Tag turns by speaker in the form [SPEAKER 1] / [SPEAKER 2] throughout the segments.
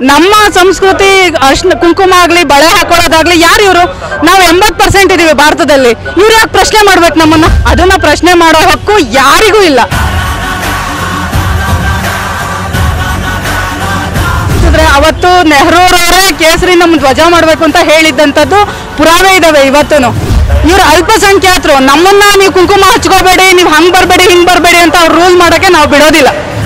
[SPEAKER 1] ನಮ್ಮ ಸಂಸ್ಕೃತಿ ಅರ್ಶಿನ ಕುಂಕುಮ ಆಗ್ಲಿ ಬಳೆ ಹಾಕೊಳ್ಳೋದಾಗ್ಲಿ ಯಾರು ಇವರು ನಾವು ಎಂಬತ್ ಪರ್ಸೆಂಟ್ ಇದೀವಿ ಭಾರತದಲ್ಲಿ ಇವ್ರು ಯಾಕೆ ಪ್ರಶ್ನೆ ಮಾಡ್ಬೇಕು ನಮ್ಮನ್ನ ಅದನ್ನ ಪ್ರಶ್ನೆ ಮಾಡೋ ಹಕ್ಕು ಯಾರಿಗೂ ಇಲ್ಲ ಅಂದ್ರೆ ಅವತ್ತು ನೆಹರೂರವರೇ ಕೇಸರಿ ನಮ್ ಧ್ವಜ ಮಾಡಬೇಕು ಅಂತ ಹೇಳಿದ್ದಂಥದ್ದು ಪುರಾವೆ ಇದಾವೆ ಇವತ್ತೂ ಇವ್ರು ಅಲ್ಪಸಂಖ್ಯಾತರು ನಮ್ಮನ್ನ ನೀವು ಕುಂಕುಮ ಹಚ್ಕೋಬೇಡಿ ನೀವು ಹಂಗ್ ಬರಬೇಡಿ ಹಿಂಗ್ ಬರಬೇಡಿ ಅಂತ ಅವ್ರು ರೂಲ್ ಮಾಡೋಕೆ ನಾವು ಬಿಡೋದಿಲ್ಲ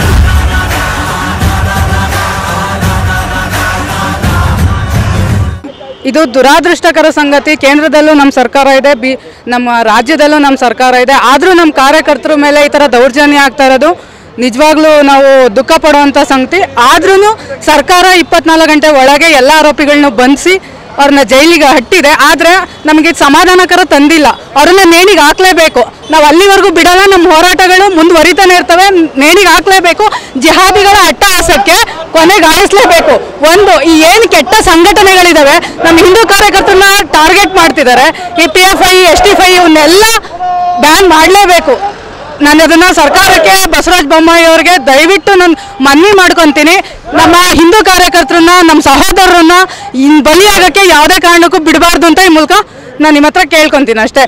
[SPEAKER 1] ಇದು ದುರಾದೃಷ್ಟಕರ ಸಂಗತಿ ಕೇಂದ್ರದಲ್ಲೂ ನಮ್ಮ ಸರ್ಕಾರ ಇದೆ ಬಿ ನಮ್ಮ ರಾಜ್ಯದಲ್ಲೂ ನಮ್ಮ ಸರ್ಕಾರ ಇದೆ ಆದರೂ ನಮ್ಮ ಕಾರ್ಯಕರ್ತರ ಮೇಲೆ ಈ ಥರ ದೌರ್ಜನ್ಯ ಆಗ್ತಾ ಇರೋದು ನಿಜವಾಗ್ಲೂ ನಾವು ದುಃಖ ಪಡುವಂಥ ಸಂಗತಿ ಆದ್ರೂ ಸರ್ಕಾರ ಇಪ್ಪತ್ನಾಲ್ಕು ಗಂಟೆ ಒಳಗೆ ಎಲ್ಲ ಆರೋಪಿಗಳನ್ನ ಬಂಧಿಸಿ ಅವ್ರನ್ನ ಜೈಲಿಗೆ ಹಟ್ಟಿದೆ ಆದರೆ ನಮಗೆ ಇದು ಸಮಾಧಾನಕರ ತಂದಿಲ್ಲ ಅವ್ರನ್ನ ನೇಣಿಗೆ ಹಾಕ್ಲೇಬೇಕು ನಾವು ಅಲ್ಲಿವರೆಗೂ ಬಿಡಲ್ಲ ನಮ್ಮ ಹೋರಾಟಗಳು ಮುಂದುವರಿತಾನೆ ಇರ್ತವೆ ನೇಣಿಗೆ ಹಾಕ್ಲೇಬೇಕು ಜಿಹಾದಿಗಳ ಅಟ್ಟಹಾಸಕ್ಕೆ ಕೊನೆಗಾಣಿಸ್ಲೇಬೇಕು ಒಂದು ಈ ಏನು ಕೆಟ್ಟ ಸಂಘಟನೆಗಳಿದಾವೆ ನಮ್ಮ ಹಿಂದೂ ಕಾರ್ಯಕರ್ತರನ್ನ ಟಾರ್ಗೆಟ್ ಮಾಡ್ತಿದ್ದಾರೆ ಈ P F I S T ಫೈ ಇವನ್ನೆಲ್ಲ ಬ್ಯಾನ್ ಮಾಡಲೇಬೇಕು ನಾನು ಅದನ್ನ ಸರ್ಕಾರಕ್ಕೆ ಬಸವರಾಜ ಬೊಮ್ಮಾಯಿ ಅವರಿಗೆ ದಯವಿಟ್ಟು ನಾನು ಮನವಿ ಮಾಡ್ಕೊತೀನಿ ನಮ್ಮ ಹಿಂದೂ ಕಾರ್ಯಕರ್ತರನ್ನ ನಮ್ಮ ಸಹೋದರರನ್ನ ಇನ್ ಬಲಿಯಾಗಕ್ಕೆ ಯಾವುದೇ ಕಾರಣಕ್ಕೂ ಬಿಡಬಾರ್ದು ಅಂತ ಈ ಮೂಲಕ ನಾನು ನಿಮ್ಮ ಹತ್ರ ಕೇಳ್ಕೊತೀನಿ ಅಷ್ಟೇ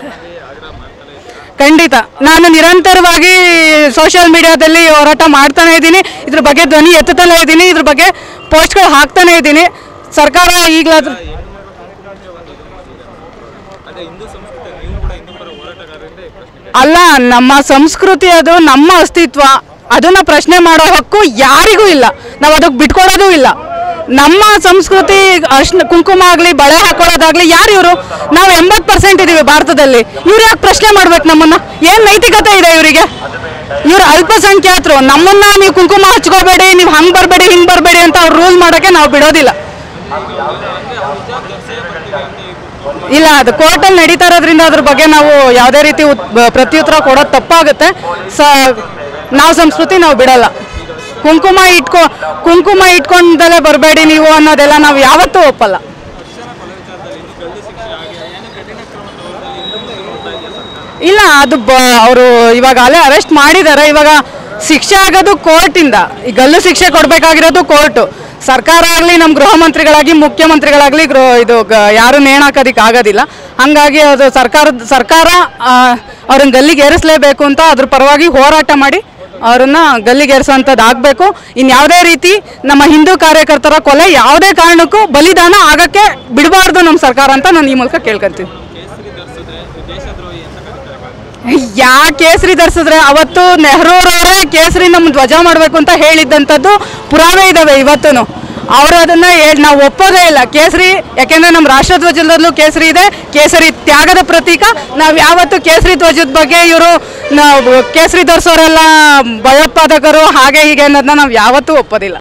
[SPEAKER 1] ಖಂಡಿತ ನಾನು ನಿರಂತರವಾಗಿ ಸೋಷಿಯಲ್ ಮೀಡಿಯಾದಲ್ಲಿ ಹೋರಾಟ ಮಾಡ್ತಾನೆ ಇದ್ದೀನಿ ಇದ್ರ ಬಗ್ಗೆ ಧ್ವನಿ ಎತ್ತುತ್ತಲೇ ಇದ್ದೀನಿ ಇದ್ರ ಬಗ್ಗೆ ಪೋಸ್ಟ್ಗಳು ಹಾಕ್ತಾನೆ ಇದ್ದೀನಿ ಸರ್ಕಾರ ಈಗಲಾದ್ರೂ ಅಲ್ಲ ನಮ್ಮ ಸಂಸ್ಕೃತಿ ಅದು ನಮ್ಮ ಅಸ್ತಿತ್ವ ಅದನ್ನ ಪ್ರಶ್ನೆ ಮಾಡೋ ಹಕ್ಕು ಯಾರಿಗೂ ಇಲ್ಲ ನಾವು ಅದಕ್ಕೆ ಬಿಟ್ಕೊಡೋದು ಇಲ್ಲ ನಮ್ಮ ಸಂಸ್ಕೃತಿ ಅರ್ಶಿನ ಕುಂಕುಮ ಆಗಲಿ ಬಳೆ ಹಾಕೊಳ್ಳೋದಾಗ್ಲಿ ಯಾರು ಇವರು ನಾವು ಎಂಬತ್ ಪರ್ಸೆಂಟ್ ಇದೀವಿ ಭಾರತದಲ್ಲಿ ಇವ್ರು ಯಾಕೆ ಪ್ರಶ್ನೆ ಮಾಡ್ಬೇಕು ನಮ್ಮನ್ನ ಏನ್ ನೈತಿಕತೆ ಇದೆ ಇವರಿಗೆ ಇವ್ರು ಅಲ್ಪಸಂಖ್ಯಾತರು ನಮ್ಮನ್ನ ನೀವು ಕುಂಕುಮ ಹಚ್ಕೋಬೇಡಿ ನೀವು ಹಂಗ್ ಬರಬೇಡಿ ಹಿಂಗ್ ಬರಬೇಡಿ ಅಂತ ಅವ್ರು ರೂಲ್ ಮಾಡೋಕೆ ನಾವು ಬಿಡೋದಿಲ್ಲ ಇಲ್ಲ ಅದು ಕೋರ್ಟಲ್ಲಿ ನಡೀತಾ ಇರೋದ್ರಿಂದ ಅದ್ರ ಬಗ್ಗೆ ನಾವು ಯಾವುದೇ ರೀತಿ ಉತ್- ಬ- ಪ್ರತ್ಯುತ್ತರ ಕೊಡೋದು ತಪ್ಪಾಗುತ್ತೆ ಸ ನಾವು ಸಂಸ್ಕೃತಿ ನಾವು ಬಿಡಲ್ಲ ಕುಂಕುಮ ಇಟ್ಕೊ ಕುಂಕುಮ ಇಟ್ಕೊಂಡಲೇ ಬರಬೇಡಿ ನೀವು ಅನ್ನೋದೆಲ್ಲ ನಾವು ಯಾವತ್ತೂ ಒಪ್ಪಲ್ಲ ಇಲ್ಲ ಅದು ಬ ಅವರು ಇವಾಗ ಅಲ್ಲೇ ಅರೆಸ್ಟ್ ಮಾಡಿದ್ದಾರೆ ಇವಾಗ ಶಿಕ್ಷೆ ಆಗೋದು ಕೋರ್ಟಿಂದ ಈ ಗಲ್ಲು ಶಿಕ್ಷೆ ಕೊಡಬೇಕಾಗಿರೋದು ಕೋರ್ಟು ಸರ್ಕಾರ ಆಗಲಿ ನಮ್ಮ ಗೃಹ ಮಂತ್ರಿಗಳಾಗಿ ಮುಖ್ಯಮಂತ್ರಿಗಳಾಗಲಿ ಗೃಹ ಇದು ಗ- ಯಾರು ನೇಣಾಕೋದಿಕ್ಕೆ ಆಗೋದಿಲ್ಲ ಹಂಗಾಗಿ ಅದು ಸರ್ಕಾರದ ಸರ್ಕಾರ ಆ, ಅವ್ರನ್ನ ಗಲ್ಲಿಗೆ ಏರಿಸಲೇಬೇಕು ಅಂತ ಅದ್ರ ಪರವಾಗಿ ಹೋರಾಟ ಮಾಡಿ ಅವ್ರನ್ನ ಗಲ್ಲಿಗೇರಿಸುವಂಥದ್ದು ಆಗಬೇಕು ಇನ್ಯಾವುದೇ ರೀತಿ ನಮ್ಮ ಹಿಂದೂ ಕಾರ್ಯಕರ್ತರ ಕೊಲೆ ಯಾವುದೇ ಕಾರಣಕ್ಕೂ ಬಲಿದಾನ ಆಗಕ್ಕೆ ಬಿಡಬಾರ್ದು ನಮ್ಮ ಸರ್ಕಾರ ಅಂತ ನಾನು ಈ ಮೂಲಕ ಕೇಳ್ಕೊಂತೀನಿ ಯಾ ಕೇಸರಿ ಧರಿಸಿದ್ರೆ ಅವತ್ತು ನೆಹರೂರವರೇ ಕೇಸರಿ ನಮ್ಮ ಧ್ವಜ ಮಾಡಬೇಕು ಅಂತ ಹೇಳಿದ್ದಂಥದ್ದು ಪುರಾವೆ ಇದಾವೆ ಇವತ್ತೂ ಅವರು ಅದನ್ನ ಹೇಳ್- ನಾವು ಒಪ್ಪೋದೇ ಇಲ್ಲ ಕೇಸರಿ ಯಾಕೆಂದ್ರೆ ನಮ್ಮ ರಾಷ್ಟ್ರಧ್ವಜದಲ್ಲೂ ಕೇಸರಿ ಇದೆ ಕೇಸರಿ ತ್ಯಾಗದ ಪ್ರತೀಕ ನಾವು ಯಾವತ್ತು ಕೇಸರಿ ಧ್ವಜದ ಬಗ್ಗೆ ಇವರು ನಾವು ಕೇಸರಿ ಧರಿಸೋರೆಲ್ಲ ಭಯೋತ್ಪಾದಕರು ಹಾಗೆ ಹೀಗೆ ಅನ್ನೋದನ್ನ ನಾವು ಯಾವತ್ತೂ ಒಪ್ಪೋದಿಲ್ಲ